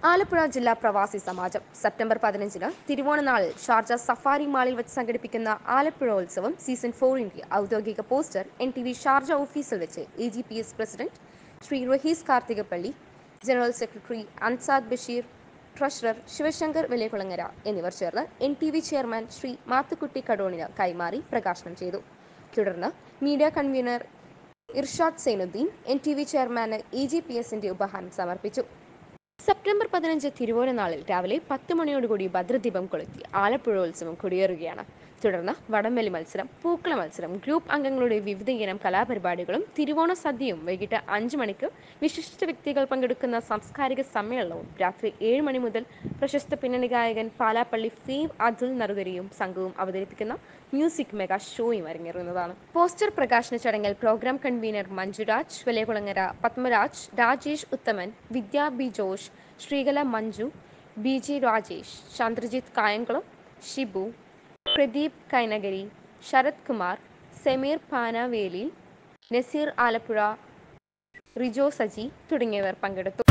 ആലപ്പുഴ ജില്ലാ പ്രവാസി സമാജം സെപ്റ്റംബർ പതിനഞ്ചിന് തിരുവോണനാളിൽ ഷാർജ സഫാരി മാളിൽ വെച്ച് സംഘടിപ്പിക്കുന്ന ആലപ്പുഴോത്സവം സീസൺ ഫോറിന്റെ ഔദ്യോഗിക poster N T V Sharjah ഓഫീസിൽ വെച്ച് A G P S president Shri Rahees Karthikappally general secretary Ansad Basheer treasurer Sivasankar Valiyakulangara എന്നിവർ ചേർന്ന് N T V chairman Shri Mathukutty കടോണിന് കൈമാറി പ്രകാശനം ചെയ്തു തുടർന്ന് media convener Irshad Zainuddin N T V ചെയർമാന് ഇ ജി പി എസിന്റെ ഉപഹാരം സമർപ്പിച്ചു സെപ്റ്റംബർ പതിനഞ്ച് തിരുവോണനാളിൽ രാവിലെ പത്ത് മണിയോടുകൂടി ഭദ്രദീപം കൊളുത്തി ആലപ്പുഴ ഉത്സവം കൊടിയേറുകയാണ് തുടർന്ന് വടംവലി മത്സരം പൂക്കള മത്സരം ഗ്രൂപ്പ് അംഗങ്ങളുടെ വിവിധ ഇനം കലാപരിപാടികളും തിരുവോണ സദ്യയും വൈകിട്ട് അഞ്ച് മണിക്ക് വിശിഷ്ട വ്യക്തികൾ പങ്കെടുക്കുന്ന സാംസ്കാരിക സമ്മേളനവും രാത്രി ഏഴ് മണി മുതൽ പ്രശസ്ത പിന്നണി ഗായകൻ പാലാപ്പള്ളി ഫീവ് അതുൽ നറുകരിയും സംഘവും അവതരിപ്പിക്കുന്ന മ്യൂസിക് മെഗാ ഷോയും അരങ്ങേറുന്നതാണ് പോസ്റ്റർ പ്രകാശന ചടങ്ങിൽ programme convener Manjuraj Valiyakulangara Padmaraj Rajesh Uthaman Vidya B Josh Sreekala Manju B G Rajesh Chandrajith Kayamkulam Shibu Pradeep Kainakary Sarath Kumar Sameer Panaveli Nazeer Alappuzha Rijo Saji തുടങ്ങിയവർ പങ്കെടുത്തു